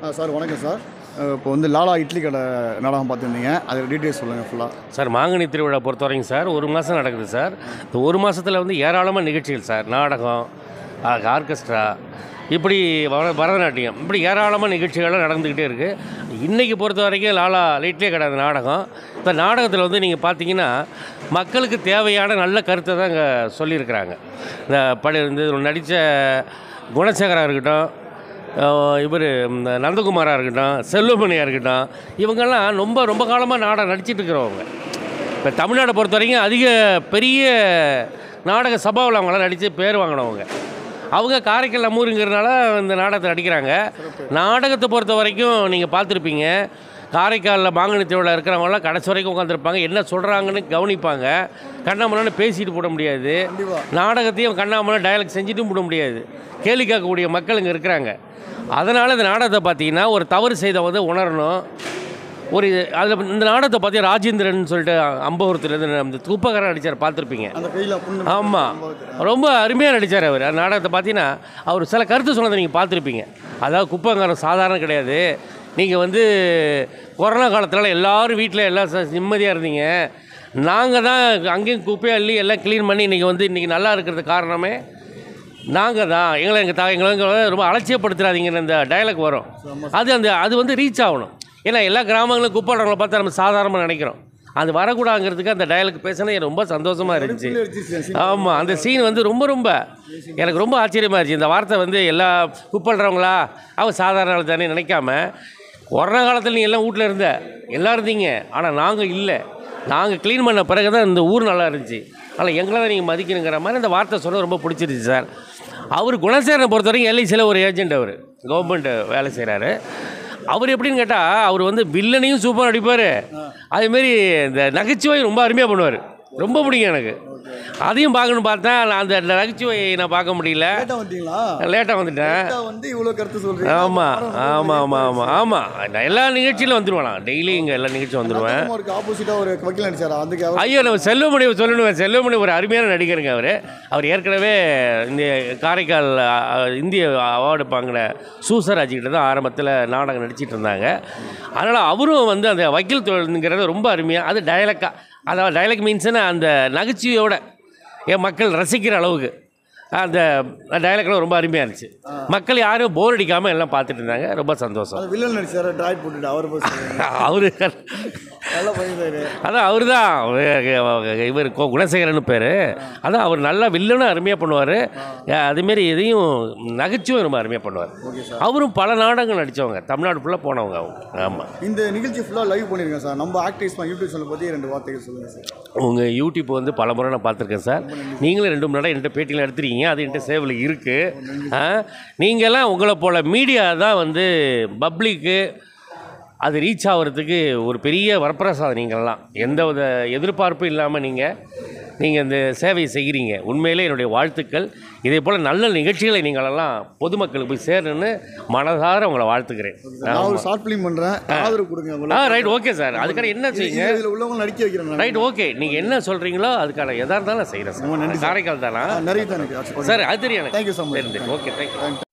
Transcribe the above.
ஆ sir வணக்கம் sir அஹ் இப்போ வந்து லாலா இட்லி கடை நாடகம் பார்த்துருந்தீங்க அதில் டீட்டெயில்ஸ் சொல்லுங்கள் ஃபுல்லாக சார் மாங்கனி திருவிழா பொறுத்த வரைக்கும் சார் ஒரு மாதம் நடக்குது சார் இந்த ஒரு மாதத்தில் வந்து ஏராளமான நிகழ்ச்சிகள் சார் நாடகம் ஆ- ஆர்கெஸ்ட்ரா இப்படி வர பரதநாட்டியம் இப்படி ஏராளமான நிகழ்ச்சிகள்லாம் நடந்துக்கிட்டே இருக்குது இன்றைக்கி பொறுத்த வரைக்கும் லாலா லைட்லேயே கிடையாது நாடகம் இந்த நாடகத்தில் வந்து நீங்கள் பார்த்தீங்கன்னா மக்களுக்கு தேவையான நல்ல கருத்தை தான் இங்கே சொல்லியிருக்கிறாங்க இந்த படி இந்த நடித்த குணசேகரா இருக்கட்டும் இவர் நந்தகுமாராக இருக்கட்டும் செல்வமணியாக இருக்கட்டும் இவங்கெல்லாம் ரொம்ப ரொம்ப காலமாக நாடகம் நடிச்சிட்டு இருக்கிறவங்க இப்போ தமிழ்நாடை பொறுத்த வரைக்கும் அதிக பெரிய நாடக சபாவில் அவங்களாம் நடித்து பேர் வாங்கினவங்க அவங்க காரைக்கால் நம்மூருங்கிறதுனால இந்த நாடகத்தை நடிக்கிறாங்க நாடகத்தை பொறுத்த வரைக்கும் நீங்கள் பார்த்துருப்பீங்க காரைக்காலில் மாங்கனி திருவிழா இருக்கிறவங்களாம் கடைசி வரைக்கும் உட்காந்துருப்பாங்க என்ன சொல்கிறாங்கன்னு கவனிப்பாங்க கண்ணாமலான்னு பேசிட்டு போட முடியாது நாடகத்தையும் கண்ணாமலாம் டயலாக் செஞ்சுட்டும் போட முடியாது கேள்வி கேட்கக்கூடிய மக்கள் இங்கே இருக்கிறாங்க அதனால் இந்த நாடகத்தை பார்த்தீங்கன்னா ஒரு தவறு செய்த வந்து உணரணும் ஒரு அதில் இந்த நாடகத்தை பார்த்தி ராஜேந்திரன் சொல்லிட்டு அம்பவரத்துலேருந்து அந்த துப்பகரம் நடிச்சார் பார்த்துருப்பீங்க அந்த கையில் புண்ணு ஆமாம் ரொம்ப அருமையாக நடித்தார் அவர் அந்த நாடகத்தை பார்த்தீங்கன்னா அவர் சில கருத்து சொன்னதை நீங்கள் பார்த்துருப்பீங்க அதாவது குப்பங்காரம் சாதாரண கிடையாது நீங்கள் வந்து கொரோனா காலத்தில் எல்லாரும் வீட்டில் எல்லாம் ச- நிம்மதியாக இருந்தீங்க நாங்கள் தான் அங்கேயும் குப்பையை அள்ளி எல்லாம் க்ளீன் பண்ணி இன்றைக்கி வந்து இன்றைக்கி நல்லா இருக்கிறதுக்கு காரணமே நாங்கள் தான் எங்களை எங்கள் தா எங்களை எங்களை ரொம்ப அலட்சியப்படுத்துறாதீங்கன்னு அந்த டயலாக் வரும் அது அந்த அது வந்து ரீச் ஆகணும் ஏன்னா எல்லா கிராமங்களும் குப்பாடுறவங்களை பார்த்தா நம்ம சாதாரணமாக நினைக்கிறோம் அது வரக்கூடாதுங்கிறதுக்கு அந்த டயலாக் பேசினது எனக்கு ரொம்ப சந்தோஷமாக இருந்துச்சு ஆமாம் அந்த சீன் வந்து ரொம்ப ரொம்ப எனக்கு ரொம்ப ஆச்சரியமாக இருந்துச்சு இந்த வார்த்தை வந்து எல்லா குப்பல்றவங்களா அவங்க சாதாரண ஆள் தானே நினைக்காம கொரோனா காலத்தில் நீ எல்லாம் வீட்டில் இருந்த எல்லாம் இருந்தீங்க ஆனால் நாங்கள் இல்லை நாங்கள் க்ளீன் பண்ண பிறகு தான் இந்த ஊர் நல்லா இருந்துச்சு ஆனால் எங்களை தான் நீங்கள் மதிக்கணுங்கிற மாதிரி அந்த வார்த்தை சொன்ன ரொம்ப பிடிச்சிருச்சு சார் அவர் குணசேகரனை பொறுத்த வரைக்கும் எல்ஐசியில் ஒரு ஏஜென்ட் அவர் கவர்மெண்ட் வேலை செய்கிறாரு அவர் எப்படின்னு கேட்டால் அவர் வந்து வில்லனையும் சூப்பராக நடிப்பார் அதேமாரி இந்த நகைச்சுவையும் ரொம்ப அருமையாக பண்ணுவார் ரொம்ப பிடிக்கும் எனக்கு அதையும் பார்க்கணும்னு பார்த்தேன் நான் அந்த நகைச்சுவையை நான் பார்க்க முடியல லேட்டாக வந்தீங்களா லேட்டாக வந்துட்டேன் லேட்டாக வந்து இவ்வளோ கருத்து சொல்கிறீங்க ஆமாம் ஆமாம் ஆமாம் ஆமாம் ஆமாம் நான் எல்லா நிகழ்ச்சியிலும் வந்துடுவேன் நான் டெய்லி இங்கே எல்லா நிகழ்ச்சியும் வந்துடுவேன் அவருக்கு ஆப்போசிட்டாக ஒரு வக்கீல் நடிச்சார் அதுக்கு அவர் ஐயோ நம்ம செல்வமணி சொல்லணும் செல்வமணி ஒரு அருமையான நடிகருங்க அவர் அவர் ஏற்கனவே இந்த காரைக்கால் அ, இந்திய அவார்டு வாங்கின சூசராஜ் கிட்ட தான் ஆரம்பத்தில் நாடகம் நடிச்சிட்டு இருந்தாங்க அதனால் அவரும் வந்து அந்த வக்கீல் தொழில்ங்கிறது ரொம்ப அருமையாக அது டயலக்காக அதாவது டயலாக் மீன்ஸ்னா அந்த நகைச்சுவையோட என் மக்கள் ரசிக்கிற அளவுக்கு அந்த டயலாக்லாம் ரொம்ப அருமையாக இருந்துச்சு மக்கள் யாரும் போர் அடிக்காமல் எல்லாம் பார்த்துட்டு இருந்தாங்க ரொம்ப சந்தோஷம் அது வில்லன் நடிச்சார் ட்ராய் போட்டுட்டு அவர் போய் அவரு நல்லா பண்ணியிருந்தாரு அதான் அவர் தான் இவர் கு- குணசேகரன் பேர் அதான் அவர் நல்லா வில்லனும் அருமையாக பண்ணுவார் அதுமாரி எதையும் நகைச்சுவை ரொம்ப அருமையாக பண்ணுவார் அவரும் பல நாடகங்கள் நடித்தவங்க தமிழ்நாடு ஃபுல்லாக போனவங்க அவங்க ஆமாம் இந்த நிகழ்ச்சி ஃபுல்லாக லைவ் பண்ணியிருக்கேன் சார் நம்ம ஆக்டிவ்ஸ் யூடியூப் சேனல் பற்றி ரெண்டு வார்த்தைகள் சொல்லுங்கள் சார் உங்கள் யூடியூப் வந்து பல முறை நான் பார்த்துருக்கேன் சார் நீங்களும் ரெண்டு மூணு நாள் என்கிட்ட பேட்டியில் எடுத்துருக்கீங்க அது என்கிட்ட சேவில் இருக்குது நீங்கள்லாம் உங்களை போல் மீடியா தான் வந்து பப்ளிக்கு அது ரீச் ஆகிறதுக்கு ஒரு பெரிய வரப்பிரசாதம் நீங்கள்லாம் எந்த வித எதிர்பார்ப்பும் இல்லாமல் நீங்கள் நீங்கள் இந்த சேவையை செய்கிறீங்க உண்மையிலே என்னுடைய வாழ்த்துக்கள் இதே போல் நல்ல நிகழ்ச்சிகளை நீங்களெல்லாம் பொதுமக்களுக்கு போய் சேரணும்னு மனதார உங்களை வாழ்த்துக்கிறேன் நான் ஒரு ஷார்ட் ஃபிலிம் பண்ணுறேன் ஆதரவு கொடுங்க ஆ ரைட் ஓகே சார் அதுக்கான என்ன செய்யுங்க இதில் உள்ளவங்க நடிக்க வைக்கிறேன் நான். ரைட் ஓகே நீங்கள் என்ன சொல்கிறீங்களோ அதுக்கான எதாக இருந்தாலும் நான் செய்கிறேன் சார் காரைக்கால் தானா நிறைய தான் எனக்கு சார் அது தெரியும் எனக்கு Thank you so much. தெரிஞ்சு ஓகே தேங்க்யூ